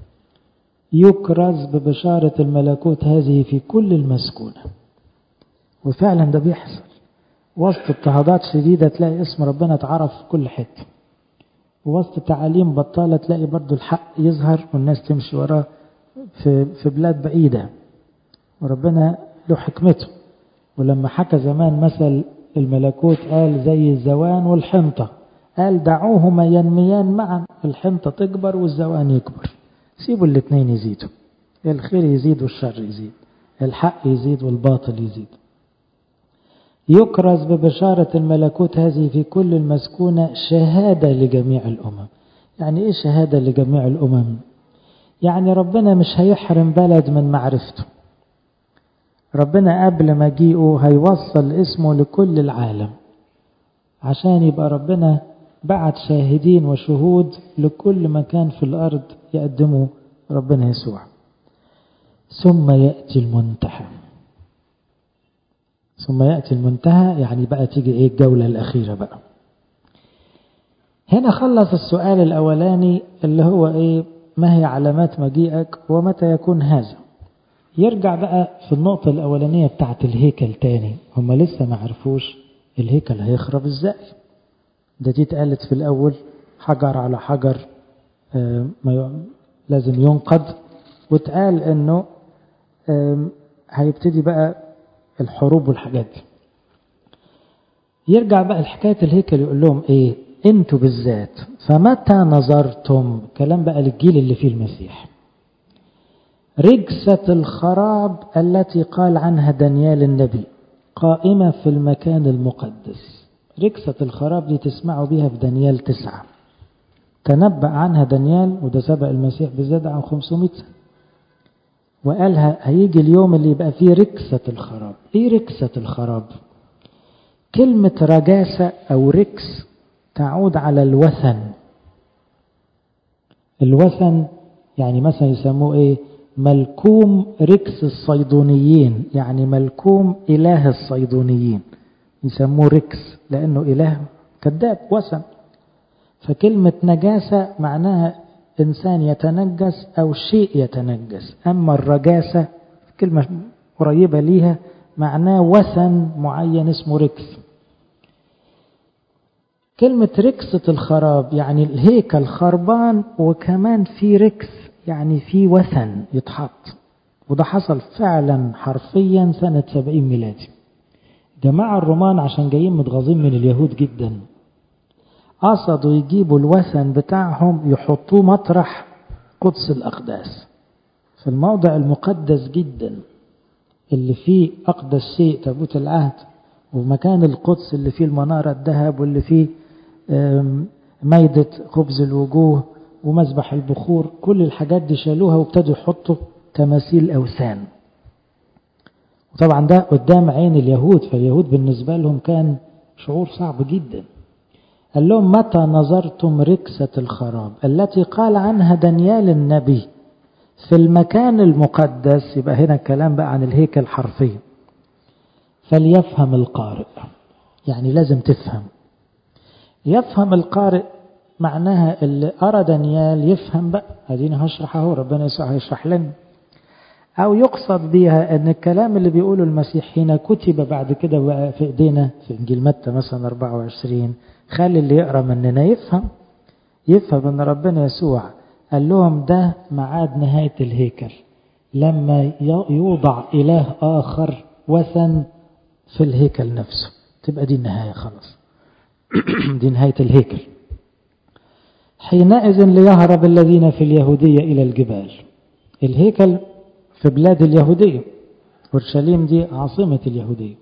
يكرز ببشارة الملكوت هذه في كل المسكونة وفعلا ده بيحصل وسط اضطهادات شديدة تلاقي اسم ربنا اتعرف في كل حتة وسط تعاليم بطالة تلاقي برضو الحق يظهر والناس تمشي وراه في, في بلاد بعيدة وربنا له حكمته ولما حكى زمان مثل الملكوت قال زي الزوان والحنطة قال دعوهما ينميان معا الحنطة تكبر والزوان يكبر سيبوا الاثنين يزيدوا الخير يزيد والشر يزيد الحق يزيد والباطل يزيد يكرز ببشارة الملكوت هذه في كل المسكونة شهادة لجميع الأمم يعني إيه شهادة لجميع الأمم يعني ربنا مش هيحرم بلد من معرفته ربنا قبل مجيئه هيوصل اسمه لكل العالم عشان يبقى ربنا بعت شاهدين وشهود لكل مكان في الأرض يقدموا ربنا يسوع ثم يأتي المنتهى ثم يأتي المنتهى يعني بقى تيجي ايه الجولة الأخيرة بقى هنا خلص السؤال الأولاني اللي هو ايه ما هي علامات مجيئك ومتى يكون هذا يرجع بقى في النقطة الأولانية بتاعت الهيكل تاني هم لسه ما عرفوش الهيكل هيخرب ازاي ده دي اتقالت في الأول حجر على حجر آه لازم ينقض واتقال انه آه هيبتدي بقى الحروب والحاجات دي يرجع بقى لحكاية الهيكل يقول لهم ايه انتوا بالذات فمتى نظرتم كلام بقى للجيل اللي فيه المسيح رجسة الخراب التي قال عنها دانيال النبي قائمة في المكان المقدس رجسة الخراب دي تسمعوا بيها في دانيال تسعة تنبأ عنها دانيال وده سبق المسيح بزيادة عن 500 سنة وقالها هيجي اليوم اللي يبقى فيه ركسة الخراب ايه ركسة الخراب كلمة رجاسة او ركس تعود على الوثن الوثن يعني مثلا يسموه ايه ملكوم ركس الصيدونيين يعني ملكوم اله الصيدونيين يسموه ركس لانه اله كذاب وثن فكلمة نجاسة معناها إنسان يتنجس أو شيء يتنجس أما الرجاسة كلمة قريبة ليها معناه وثن معين اسمه ركس كلمة ركسة الخراب يعني الهيكل خربان وكمان في ركس يعني في وثن يتحط وده حصل فعلا حرفيا سنة سبعين ميلادي جماعة الرومان عشان جايين متغاظين من اليهود جدا قصدوا يجيبوا الوثن بتاعهم يحطوه مطرح قدس الأقداس في الموضع المقدس جدا اللي فيه أقدس شيء تابوت العهد ومكان القدس اللي فيه المنارة الذهب واللي فيه ميدة خبز الوجوه ومذبح البخور كل الحاجات دي شالوها وابتدوا يحطوا تماثيل أوثان وطبعا ده قدام عين اليهود فاليهود بالنسبة لهم كان شعور صعب جدا قال لهم متى نظرتم ركسة الخراب التي قال عنها دانيال النبي في المكان المقدس يبقى هنا الكلام بقى عن الهيكل حرفيا فليفهم القارئ يعني لازم تفهم يفهم القارئ معناها اللي أرى دانيال يفهم بقى هدينا هشرح اهو ربنا يسوع هيشرح لنا أو يقصد بها أن الكلام اللي بيقوله المسيح هنا كتب بعد كده بقى في إيدينا في إنجيل متى مثلا 24 خلي اللي يقرأ مننا يفهم يفهم أن ربنا يسوع قال لهم ده معاد نهاية الهيكل لما يوضع إله آخر وثن في الهيكل نفسه تبقى دي النهاية خلاص دي نهاية الهيكل حينئذ ليهرب الذين في اليهودية إلى الجبال الهيكل في بلاد اليهودية اورشليم دي عاصمة اليهودية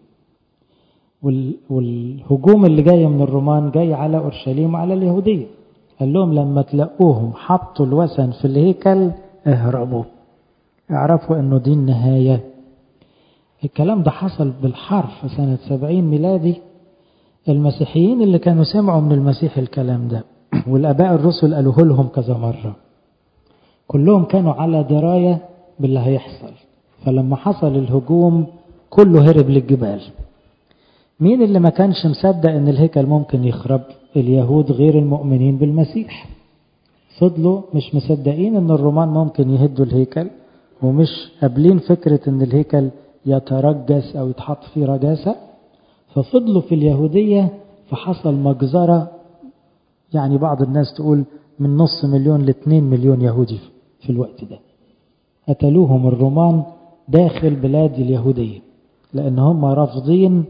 والهجوم اللي جاي من الرومان جاي على اورشليم وعلى اليهودية قال لهم لما تلاقوهم حطوا الوثن في الهيكل اهربوا اعرفوا انه دي النهاية الكلام ده حصل بالحرف سنة سبعين ميلادي المسيحيين اللي كانوا سمعوا من المسيح الكلام ده والآباء الرسل قالوه لهم كذا مرة كلهم كانوا على دراية باللي هيحصل فلما حصل الهجوم كله هرب للجبال مين اللي ما كانش مصدق ان الهيكل ممكن يخرب اليهود غير المؤمنين بالمسيح فضلوا مش مصدقين ان الرومان ممكن يهدوا الهيكل ومش قابلين فكرة ان الهيكل يترجس او يتحط فيه رجاسة ففضلوا في اليهودية فحصل مجزرة يعني بعض الناس تقول من نص مليون لاثنين مليون يهودي في الوقت ده قتلوهم الرومان داخل بلاد اليهودية لأن هم رافضين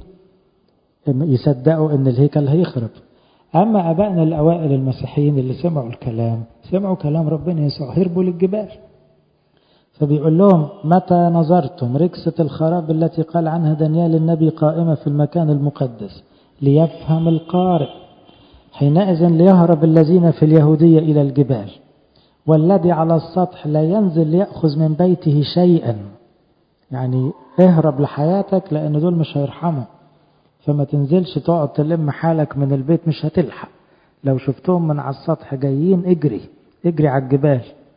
يصدقوا أن الهيكل هيخرب أما أبائنا الأوائل المسيحيين اللي سمعوا الكلام سمعوا كلام ربنا يسوع هربوا للجبال فبيقول لهم متى نظرتم ركسة الخراب التي قال عنها دانيال النبي قائمة في المكان المقدس ليفهم القارئ حينئذ ليهرب الذين في اليهودية إلى الجبال والذي على السطح لا ينزل ليأخذ من بيته شيئا يعني اهرب لحياتك لأن دول مش هيرحموا فما تنزلش تقعد تلم حالك من البيت مش هتلحق لو شفتهم من على السطح جايين اجري اجري على الجبال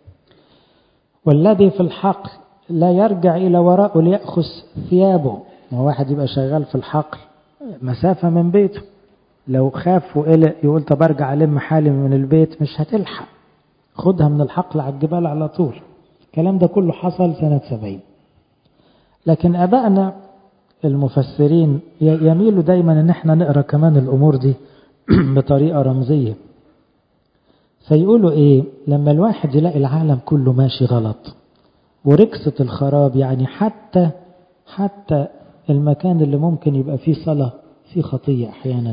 والذي في الحقل لا يرجع إلى وراءه ليأخذ ثيابه ما واحد يبقى شغال في الحقل مسافة من بيته لو خاف وقلق يقول طب ارجع الم حالي من البيت مش هتلحق خدها من الحقل على الجبال على طول الكلام ده كله حصل سنة سبعين لكن أبائنا المفسرين يميلوا دايما ان احنا نقرا كمان الامور دي بطريقه رمزيه فيقولوا ايه لما الواحد يلاقي العالم كله ماشي غلط وركسة الخراب يعني حتى حتى المكان اللي ممكن يبقى فيه صلاة فيه خطية أحيانا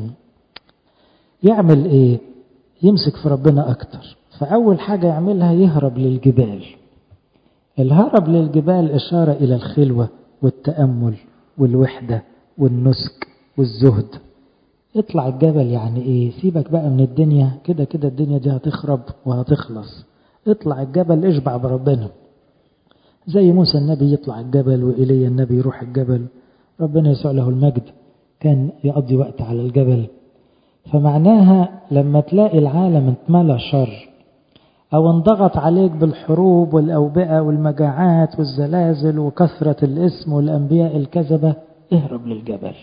يعمل إيه يمسك في ربنا أكتر فأول حاجة يعملها يهرب للجبال الهرب للجبال إشارة إلى الخلوة والتأمل والوحدة والنسك والزهد اطلع الجبل يعني ايه سيبك بقى من الدنيا كده كده الدنيا دي هتخرب وهتخلص اطلع الجبل اشبع بربنا زي موسى النبي يطلع الجبل وإيليا النبي يروح الجبل ربنا يسوع له المجد كان يقضي وقت على الجبل فمعناها لما تلاقي العالم اتملى شر أو انضغط عليك بالحروب والأوبئة والمجاعات والزلازل وكثرة الاسم والأنبياء الكذبة اهرب للجبل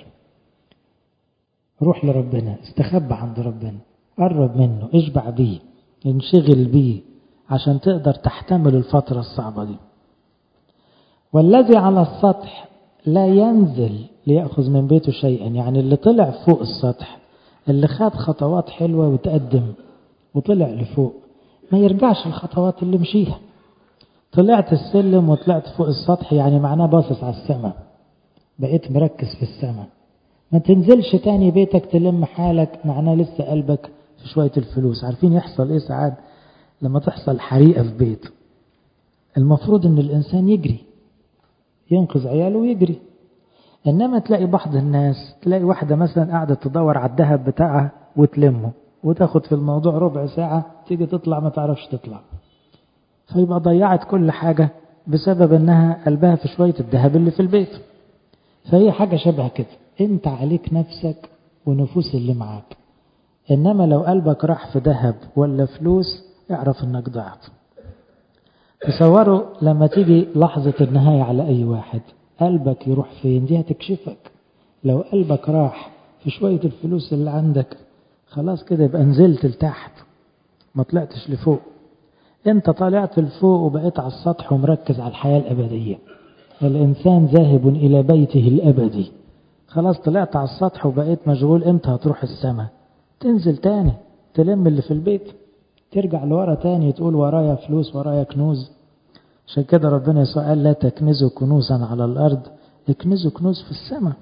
روح لربنا استخبى عند ربنا قرب منه اشبع بيه انشغل بيه عشان تقدر تحتمل الفترة الصعبة دي والذي على السطح لا ينزل ليأخذ من بيته شيئا يعني اللي طلع فوق السطح اللي خد خطوات حلوة وتقدم وطلع لفوق ما يرجعش الخطوات اللي مشيها طلعت السلم وطلعت فوق السطح يعني معناه باصص على السماء بقيت مركز في السماء ما تنزلش تاني بيتك تلم حالك معناه لسه قلبك في شوية الفلوس عارفين يحصل ايه ساعات لما تحصل حريقة في بيت المفروض ان الانسان يجري ينقذ عياله ويجري انما تلاقي بعض الناس تلاقي واحدة مثلا قاعدة تدور على الذهب بتاعها وتلمه وتاخد في الموضوع ربع ساعة تيجي تطلع ما تعرفش تطلع فيبقى ضيعت كل حاجة بسبب انها قلبها في شوية الذهب اللي في البيت فهي حاجة شبه كده انت عليك نفسك ونفوس اللي معاك انما لو قلبك راح في ذهب ولا فلوس اعرف انك ضعت تصوروا لما تيجي لحظة النهاية على اي واحد قلبك يروح فين دي هتكشفك لو قلبك راح في شوية الفلوس اللي عندك خلاص كده يبقى نزلت لتحت ما طلعتش لفوق انت طلعت لفوق وبقيت على السطح ومركز على الحياة الأبدية الإنسان ذاهب إلى بيته الأبدي خلاص طلعت على السطح وبقيت مشغول امتى هتروح السماء تنزل تاني تلم اللي في البيت ترجع لورا تاني تقول ورايا فلوس ورايا كنوز عشان كده ربنا يسوع قال لا تكنزوا كنوزا على الأرض اكنزوا كنوز في السماء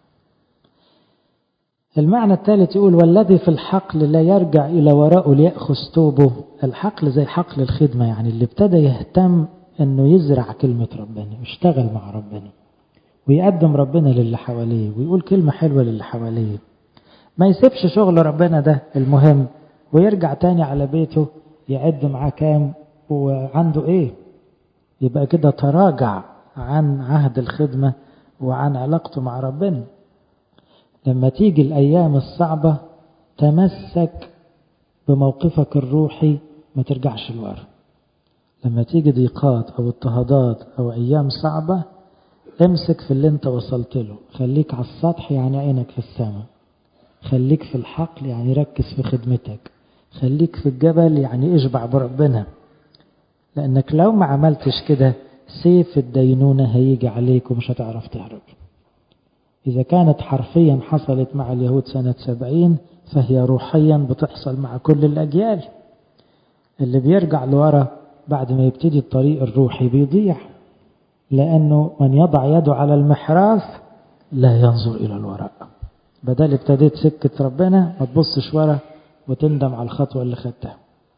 المعنى الثالث يقول والذي في الحقل لا يرجع إلى وراءه ليأخذ توبه الحقل زي حقل الخدمة يعني اللي ابتدى يهتم أنه يزرع كلمة ربنا ويشتغل مع ربنا ويقدم ربنا للي حواليه ويقول كلمة حلوة للي حواليه ما يسيبش شغل ربنا ده المهم ويرجع تاني على بيته يعد معاه كام وعنده ايه يبقى كده تراجع عن عهد الخدمة وعن علاقته مع ربنا لما تيجي الأيام الصعبة تمسك بموقفك الروحي ما ترجعش لورا لما تيجي ضيقات أو اضطهادات أو أيام صعبة امسك في اللي انت وصلت له خليك على السطح يعني عينك في السماء خليك في الحقل يعني ركز في خدمتك خليك في الجبل يعني اشبع بربنا لأنك لو ما عملتش كده سيف الدينونة هيجي عليك ومش هتعرف تهرب إذا كانت حرفيا حصلت مع اليهود سنة سبعين فهي روحيا بتحصل مع كل الأجيال اللي بيرجع لورا بعد ما يبتدي الطريق الروحي بيضيع لأنه من يضع يده على المحراث لا ينظر إلى الوراء بدل ابتديت سكة ربنا ما تبصش ورا وتندم على الخطوة اللي خدتها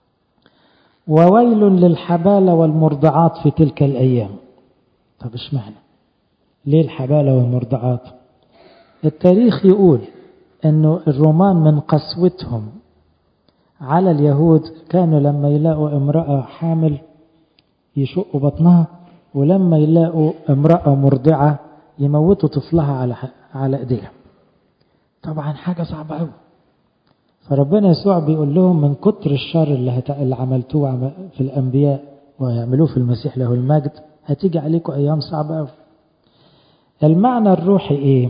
وويل للحبالة والمرضعات في تلك الأيام طب اشمعنى ليه الحبالة والمرضعات التاريخ يقول انه الرومان من قسوتهم على اليهود كانوا لما يلاقوا امرأة حامل يشقوا بطنها ولما يلاقوا امرأة مرضعة يموتوا طفلها على على ايديها طبعا حاجة صعبة قوي فربنا يسوع بيقول لهم من كتر الشر اللي, هت... اللي عملتوه في الأنبياء ويعملوه في المسيح له المجد هتيجي عليكم أيام صعبة قوي المعنى الروحي إيه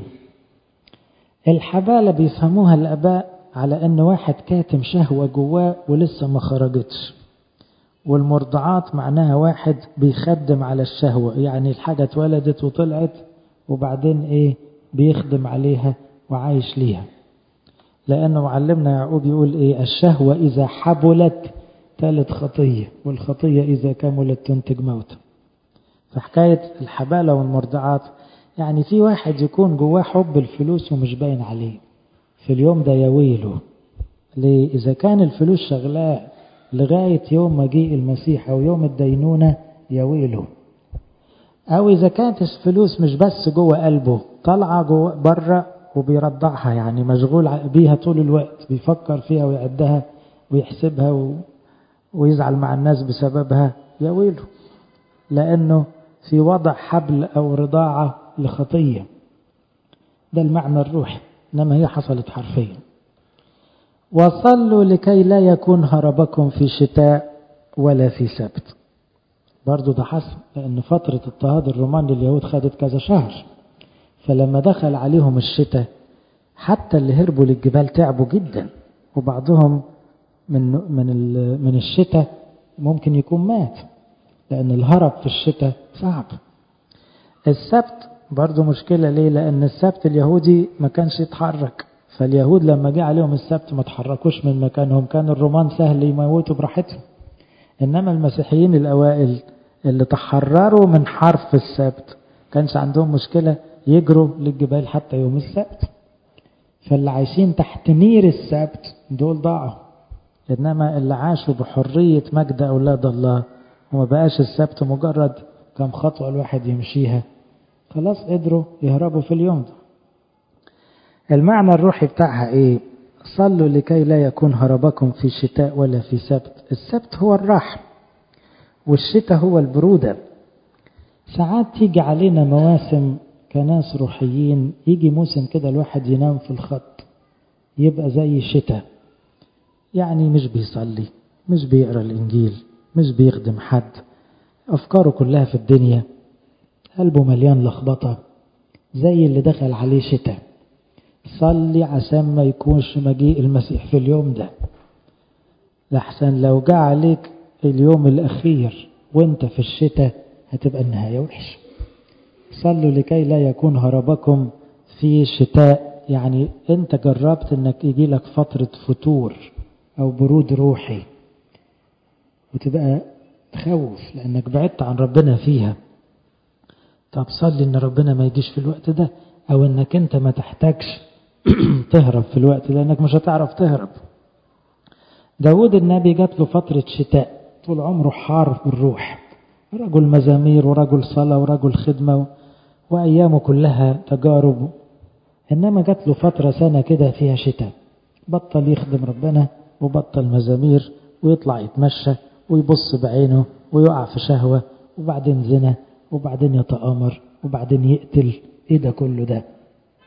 الحبالة بيفهموها الآباء على أن واحد كاتم شهوة جواه ولسه ما خرجتش والمرضعات معناها واحد بيخدم على الشهوة يعني الحاجة اتولدت وطلعت وبعدين إيه بيخدم عليها وعايش ليها لأنه معلمنا يعقوب يقول إيه الشهوة إذا حبلت ثالث خطية والخطية إذا كملت تنتج موت فحكاية الحبالة والمرضعات يعني في واحد يكون جواه حب الفلوس ومش باين عليه في اليوم ده يا ويله ليه إذا كان الفلوس شغلاه لغاية يوم مجيء المسيح أو يوم الدينونة يا ويله أو إذا كانت الفلوس مش بس جوه قلبه طالعة جوه بره وبيرضعها يعني مشغول بيها طول الوقت بيفكر فيها ويعدها ويحسبها و... ويزعل مع الناس بسببها يا ويله لأنه في وضع حبل أو رضاعة لخطية ده المعنى الروحي إنما هي حصلت حرفيا وصلوا لكي لا يكون هربكم في شتاء ولا في سبت برضو ده حصل لأن فترة اضطهاد الرومان لليهود خدت كذا شهر فلما دخل عليهم الشتاء حتى اللي هربوا للجبال تعبوا جدا وبعضهم من من من الشتاء ممكن يكون مات لأن الهرب في الشتاء صعب السبت برضه مشكلة ليه لأن السبت اليهودي ما كانش يتحرك فاليهود لما جه عليهم السبت ما تحركوش من مكانهم كان الرومان سهل يموتوا براحتهم إنما المسيحيين الأوائل اللي تحرروا من حرف السبت كانش عندهم مشكلة يجروا للجبال حتى يوم السبت فاللي عايشين تحت نير السبت دول ضاعوا إنما اللي عاشوا بحرية مجد أولاد الله وما بقاش السبت مجرد كم خطوة الواحد يمشيها خلاص قدروا يهربوا في اليوم ده المعنى الروحي بتاعها ايه صلوا لكي لا يكون هربكم في شتاء ولا في سبت السبت هو الراحة والشتاء هو البرودة ساعات تيجي علينا مواسم كناس روحيين يجي موسم كده الواحد ينام في الخط يبقى زي الشتاء يعني مش بيصلي مش بيقرا الانجيل مش بيخدم حد افكاره كلها في الدنيا قلبه مليان لخبطه زي اللي دخل عليه شتاء صلي عشان ما يكونش مجيء المسيح في اليوم ده لحسن لو جاء عليك اليوم الأخير وانت في الشتاء هتبقى النهاية وحشة صلوا لكي لا يكون هربكم في شتاء يعني انت جربت انك يجي لك فترة فتور او برود روحي وتبقى تخوف لانك بعدت عن ربنا فيها طب صلي ان ربنا ما يجيش في الوقت ده او انك انت ما تحتاجش تهرب في الوقت ده لانك مش هتعرف تهرب داود النبي جات له فترة شتاء طول عمره حار بالروح رجل مزامير ورجل صلاة ورجل خدمة وأيامه كلها تجارب إنما جات له فترة سنة كده فيها شتاء بطل يخدم ربنا وبطل مزامير ويطلع يتمشى ويبص بعينه ويقع في شهوة وبعدين زنا وبعدين يتآمر وبعدين يقتل ايه ده كله ده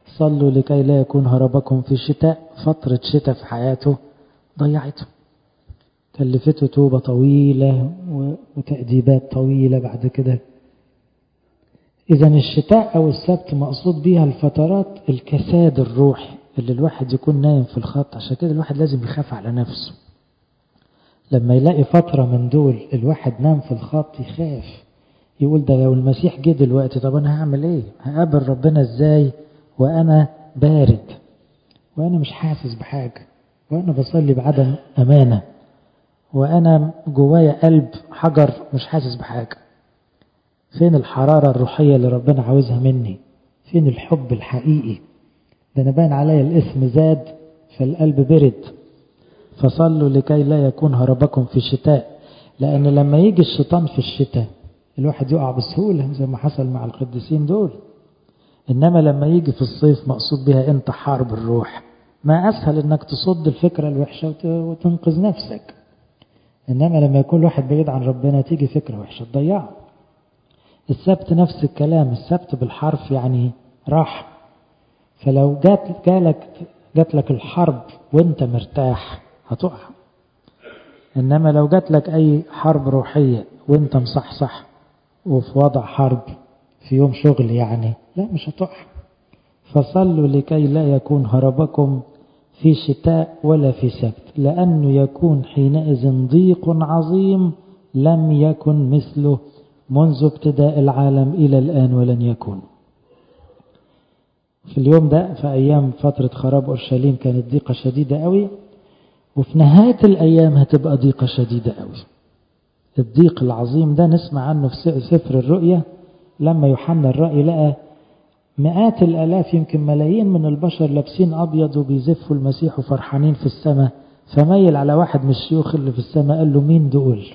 صلوا لكي لا يكون هربكم في شتاء فترة شتاء في حياته ضيعته كلفته توبة طويلة وتأديبات طويلة بعد كده إذا الشتاء أو السبت مقصود بيها الفترات الكساد الروحي اللي الواحد يكون نايم في الخط عشان كده الواحد لازم يخاف على نفسه لما يلاقي فترة من دول الواحد نام في الخط يخاف يقول ده لو المسيح جه دلوقتي طب أنا هعمل إيه هقابل ربنا إزاي وأنا بارد وأنا مش حاسس بحاجة وأنا بصلي بعدم أمانة وأنا جوايا قلب حجر مش حاسس بحاجة فين الحرارة الروحية اللي ربنا عاوزها مني فين الحب الحقيقي ده أنا باين عليا الاسم زاد فالقلب برد فصلوا لكي لا يكون هربكم في الشتاء لأن لما يجي الشيطان في الشتاء الواحد يقع بسهولة زي ما حصل مع القديسين دول إنما لما يجي في الصيف مقصود بها أنت حارب الروح ما أسهل إنك تصد الفكرة الوحشة وتنقذ نفسك إنما لما يكون الواحد بعيد عن ربنا تيجي فكرة وحشة تضيعه السبت نفس الكلام السبت بالحرف يعني راح فلو جات جالك جات لك الحرب وانت مرتاح هتقع انما لو جات لك اي حرب روحيه وانت مصحصح وفي وضع حرب في يوم شغل يعني لا مش هتقع فصلوا لكي لا يكون هربكم في شتاء ولا في سبت لأنه يكون حينئذ ضيق عظيم لم يكن مثله منذ ابتداء العالم إلى الآن ولن يكون في اليوم ده في أيام فترة خراب أورشليم كانت ضيقة شديدة قوي وفي نهاية الأيام هتبقى ضيقة شديدة قوي الضيق العظيم ده نسمع عنه في سفر الرؤيا لما يوحنا الرأي لقى مئات الآلاف يمكن ملايين من البشر لابسين أبيض وبيزفوا المسيح وفرحانين في السماء فميل على واحد من الشيوخ اللي في السماء قال له مين دول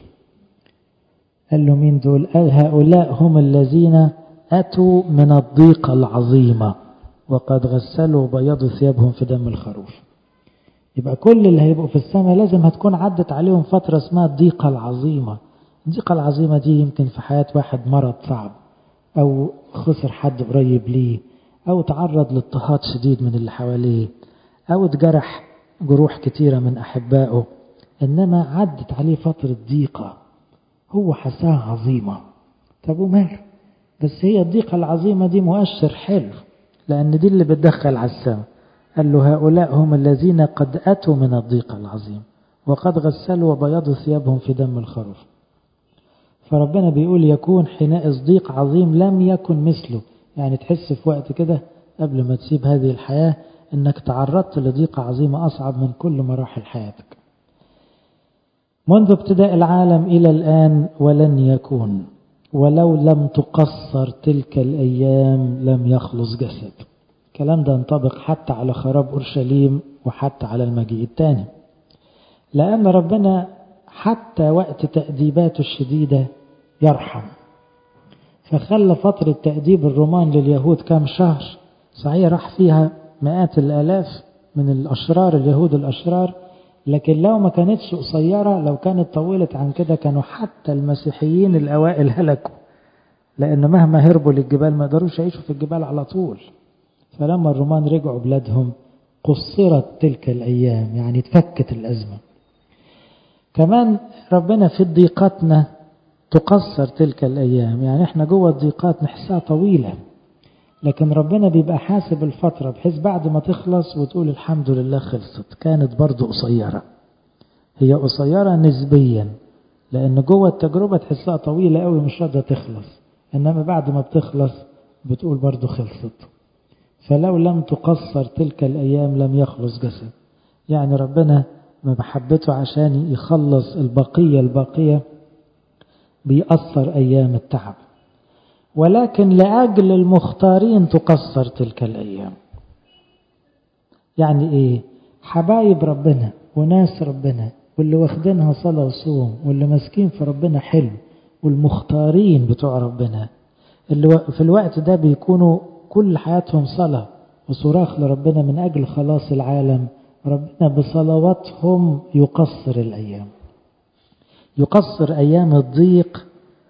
قال له مين دول قال هؤلاء هم الذين أتوا من الضيقة العظيمة وقد غسلوا وبيضوا ثيابهم في دم الخروف يبقى كل اللي هيبقوا في السماء لازم هتكون عدت عليهم فترة اسمها الضيقة العظيمة الضيقة العظيمة دي يمكن في حياة واحد مرض صعب أو خسر حد قريب ليه أو تعرض لاضطهاد شديد من اللي حواليه أو اتجرح جروح كتيرة من أحبائه إنما عدت عليه فترة ضيقة هو حساها عظيمة طب وماله بس هي الضيقة العظيمة دي مؤشر حلو لأن دي اللي بتدخل على السماء قال له هؤلاء هم الذين قد أتوا من الضيقة العظيم وقد غسلوا وبيضوا ثيابهم في دم الخروف فربنا بيقول يكون حينئذ ضيق عظيم لم يكن مثله يعني تحس في وقت كده قبل ما تسيب هذه الحياة انك تعرضت لضيقة عظيمة اصعب من كل مراحل حياتك منذ ابتداء العالم الى الان ولن يكون ولو لم تقصر تلك الايام لم يخلص جسد الكلام ده ينطبق حتى على خراب اورشليم وحتى على المجيء الثاني لان ربنا حتى وقت تأديباته الشديدة يرحم فخلى فترة تأديب الرومان لليهود كام شهر صحيح راح فيها مئات الآلاف من الأشرار اليهود الأشرار لكن لو ما كانتش قصيرة لو كانت طولت عن كده كانوا حتى المسيحيين الأوائل هلكوا لأن مهما هربوا للجبال ما قدروش يعيشوا في الجبال على طول فلما الرومان رجعوا بلادهم قصرت تلك الأيام يعني تفكت الأزمة كمان ربنا في ضيقاتنا تقصر تلك الأيام يعني احنا جوه الضيقات نحسها طويلة لكن ربنا بيبقى حاسب الفترة بحيث بعد ما تخلص وتقول الحمد لله خلصت كانت برضو قصيرة هي قصيرة نسبيا لأن جوه التجربة تحسها طويلة قوي مش راضية تخلص إنما بعد ما بتخلص بتقول برضو خلصت فلو لم تقصر تلك الأيام لم يخلص جسد يعني ربنا بمحبته عشان يخلص البقية الباقية بيأثر أيام التعب ولكن لأجل المختارين تقصر تلك الأيام يعني إيه حبايب ربنا وناس ربنا واللي واخدينها صلاة وصوم واللي ماسكين في ربنا حلو والمختارين بتوع ربنا اللي في الوقت ده بيكونوا كل حياتهم صلاة وصراخ لربنا من أجل خلاص العالم ربنا بصلواتهم يقصر الأيام يقصر أيام الضيق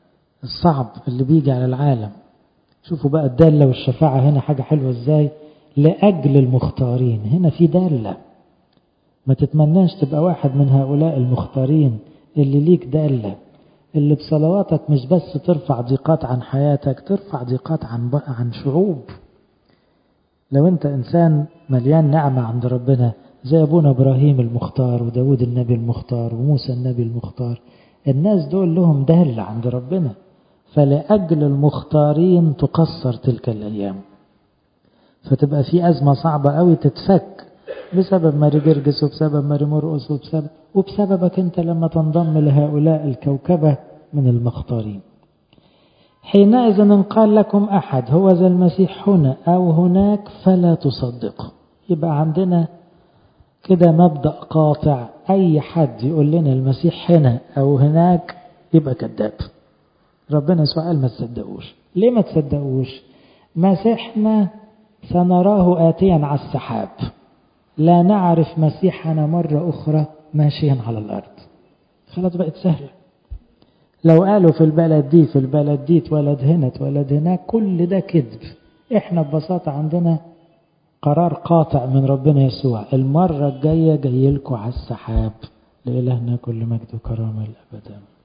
الصعب اللي بيجي على العالم شوفوا بقى الدالة والشفاعة هنا حاجة حلوة ازاي لأجل المختارين هنا في دالة ما تتمناش تبقى واحد من هؤلاء المختارين اللي ليك دالة اللي بصلواتك مش بس ترفع ضيقات عن حياتك ترفع ضيقات عن عن شعوب لو انت انسان مليان نعمة عند ربنا زي ابونا ابراهيم المختار وداود النبي المختار وموسى النبي المختار الناس دول لهم دالة عند ربنا فلأجل المختارين تقصر تلك الأيام فتبقى في أزمة صعبة قوي تتفك بسبب ماري جرجس وبسبب ماري مرقس وبسبب وبسببك أنت لما تنضم لهؤلاء الكوكبة من المختارين حينئذ إن قال لكم أحد هو ذا المسيح هنا أو هناك فلا تصدقوا يبقى عندنا كده مبدأ قاطع أي حد يقول لنا المسيح هنا أو هناك يبقى كذاب ربنا سؤال ما تصدقوش ليه ما تصدقوش مسيحنا سنراه آتيا على السحاب لا نعرف مسيحنا مرة أخرى ماشيا على الأرض خلاص بقت سهلة لو قالوا في البلد دي في البلد دي اتولد هنا اتولد هناك كل ده كذب احنا ببساطة عندنا قرار قاطع من ربنا يسوع المرة الجاية جاي لكم على السحاب لإلهنا كل مجد وكرامة الأبد